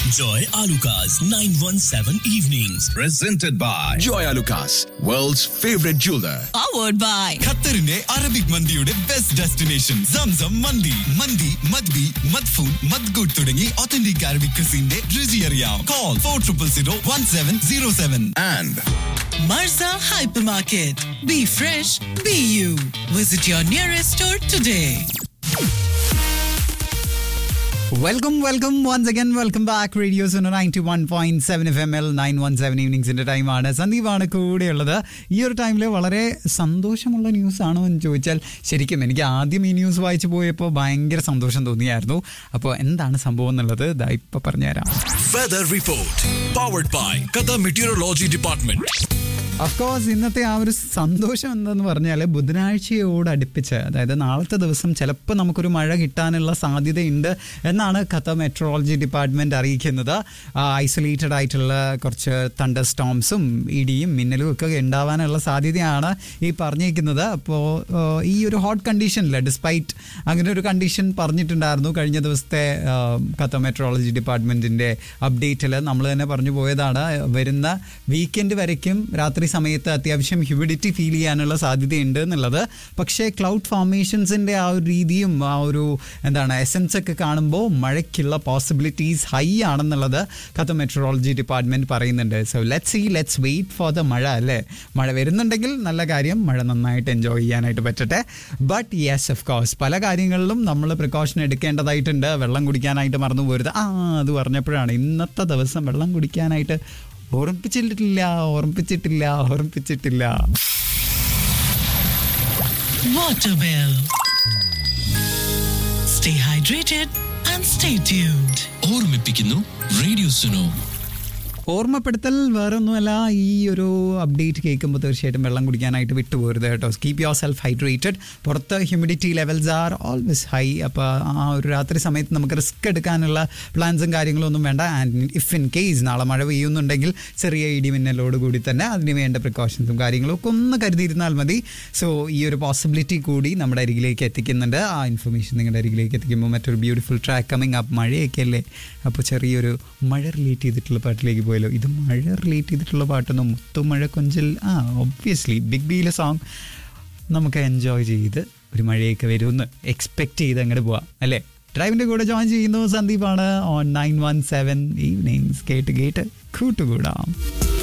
Joy Alukas 917 Evenings. Presented by Joy Lucas, world's favorite jeweler. powered by ഖത്തറിന്റെ Arabic മന്തിയുടെ best destination Zamzam മന്തി മന്തി മദ്ബി മദ്ഫൂൻ മദ്ഗുഡ് തുടങ്ങി ഒത്തന്റിക് അറബിക് ക്രിസിന്റെ രുചി അറിയാം call for triple zero one seven zero seven And Marza Hypermarket. Be fresh, be you. Visit your nearest store today. Welcome welcome once again welcome back radio Suno ninety one point seven F M L nine one seven ഈവനിങ്സിന്റെ ടൈമാണ് സന്ദീപാണ് കൂടെയുള്ളത് ഈ ഒരു ടൈമിൽ വളരെ സന്തോഷമുള്ള news ആണോ എന്ന് ചോദിച്ചാൽ ശരിക്കും എനിക്ക് ആദ്യം ഈ ന്യൂസ് വായിച്ചു പോയപ്പോൾ ഭയങ്കര സന്തോഷം തോന്നിയായിരുന്നു അപ്പോൾ എന്താണ് സംഭവം എന്നുള്ളത് ഇതാ ഇപ്പൊ പറഞ്ഞുതരാം Weather Report. Powered by Qatar Meteorology Department. Of course ഇന്നത്തെ ആ ഒരു സന്തോഷം എന്തെന്ന് പറഞ്ഞാൽ ബുധനാഴ്ചയോട് അടുപ്പിച്ച് അതായത് നാളത്തെ ദിവസം ചിലപ്പോൾ നമുക്കൊരു മഴ കിട്ടാനുള്ള സാധ്യതയുണ്ട് എന്നാണ് ഖത്തർ മെട്രോളജി ഡിപ്പാർട്ട്മെന്റ് അറിയിക്കുന്നത് ഐസൊലേറ്റഡ് ആയിട്ടുള്ള കുറച്ച് തണ്ടർ സ്റ്റോംസും ഇടിയും മിന്നലും ഒക്കെ ഉണ്ടാവാനുള്ള സാധ്യതയാണ് ഈ പറഞ്ഞിരിക്കുന്നത് അപ്പോൾ ഈ ഒരു ഹോട്ട് കണ്ടീഷനിൽ ഡിസ്പൈറ്റ് അങ്ങനെ ഒരു കണ്ടീഷൻ പറഞ്ഞിട്ടുണ്ടായിരുന്നു കഴിഞ്ഞ ദിവസത്തെ ഖത്തർ മെട്രോളജി ഡിപ്പാർട്ട്മെന്റിന്റെ അപ്ഡേറ്റിൽ നമ്മൾ തന്നെ പറഞ്ഞു പോയതാണ് വരുന്ന വീക്കെൻഡ് വരയ്ക്കും രാത്രി സമയത്ത് അത്യാവശ്യം ഹ്യൂമിഡിറ്റി ഫീൽ ചെയ്യാനുള്ള സാധ്യതയുണ്ട് എന്നുള്ളത് പക്ഷേ ക്ലൗഡ് ഫോർമേഷൻസിന്റെ ആ ഒരു രീതിയും ആ ഒരു എന്താണ് എസൻസ് ഒക്കെ കാണുമ്പോൾ മഴയ്ക്കുള്ള പോസിബിലിറ്റീസ് ഹൈ ആണെന്നുള്ളത് ഖത്തർ മെട്രോളജി ഡിപ്പാർട്ട്മെന്റ് പറയുന്നുണ്ട് so let's see let's wait for the മഴ അല്ലേ മഴ വരുന്നുണ്ടെങ്കിൽ നല്ല കാര്യം മഴ നന്നായിട്ട് എൻജോയ് ചെയ്യാനായിട്ട് പറ്റട്ടെ ബട്ട് യെസ് ഓഫ് കോഴ്സ് പല കാര്യങ്ങളിലും നമ്മൾ പ്രിക്കോഷൻ എടുക്കേണ്ടതായിട്ടുണ്ട് വെള്ളം കുടിക്കാനായിട്ട് മറന്നു പോരുത് ആ അത് പറഞ്ഞപ്പോഴാണ് ഇന്നത്തെ ദിവസം വെള്ളം കുടിക്കാനായിട്ട് ഓർമ്മിപ്പിച്ചിട്ടില്ല ഓർമ്മിപ്പിച്ചിട്ടില്ല ഓർമ്മിപ്പിച്ചിട്ടില്ല Waterwell. Stay hydrated and stay tuned. ഓർമ്മിപ്പിക്കുന്നു റേഡിയോ സുനോ ഓർമ്മപ്പെടുത്തൽ വേറൊന്നുമല്ല ഈ ഒരു അപ്ഡേറ്റ് കേൾക്കുമ്പോൾ തീർച്ചയായിട്ടും വെള്ളം കുടിക്കാനായിട്ട് വിട്ടുപോരുത് കേട്ടോ കീപ് യുവർ സെൽഫ് ഹൈഡ്രേറ്റഡ് പുറത്ത് humidity levels are always high അപ്പോൾ ആ ഒരു രാത്രി സമയത്ത് നമുക്ക് റിസ്ക് എടുക്കാനുള്ള പ്ലാൻസും കാര്യങ്ങളും ഒന്നും വേണ്ട ആൻഡ് ഇഫ് ഇൻ കേസ് നാളെ മഴ പെയ്യുന്നുണ്ടെങ്കിൽ ചെറിയ ഇടിമിന്നലോട് കൂടി തന്നെ അതിന് വേണ്ട പ്രിക്കോഷൻസും കാര്യങ്ങളും ഒക്കെ ഒന്ന് കരുതിയിരുന്നാൽ മതി സോ ഈ ഒരു പോസിബിലിറ്റി കൂടി നമ്മുടെ അരികിലേക്ക് എത്തിക്കുന്നുണ്ട് ആ ഇൻഫർമേഷൻ നിങ്ങളുടെ അരികിലേക്ക് എത്തിക്കുമ്പോൾ മറ്റൊരു ബ്യൂട്ടിഫുൾ ട്രാക്ക് കമ്മിങ് അപ്പ് മഴയൊക്കെ അല്ലേ അപ്പോൾ ചെറിയൊരു മഴ റിലേറ്റ് ചെയ്തിട്ടുള്ള പാട്ടിലേക്ക് പോയല്ലോ ഇത് മഴ റിലേറ്റ് ചെയ്തിട്ടുള്ള പാട്ടൊന്നും മുത്തുമഴ കൊഞ്ചൽ ആ ഒബ്വിയസ്ലി ബിഗ് ബിയിലെ സോങ് നമുക്ക് എൻജോയ് ചെയ്ത് ഒരു മഴയൊക്കെ വരുമെന്ന് എക്സ്പെക്ട് ചെയ്ത് അങ്ങോട്ട് പോവാം അല്ലേ ഡ്രൈവിൻ്റെ കൂടെ ജോയിൻ ചെയ്യുന്നു സന്ദീപാണ് on nine one seven evenings കേട്ട് കേട്ട് കൂട്ടുകൂടാം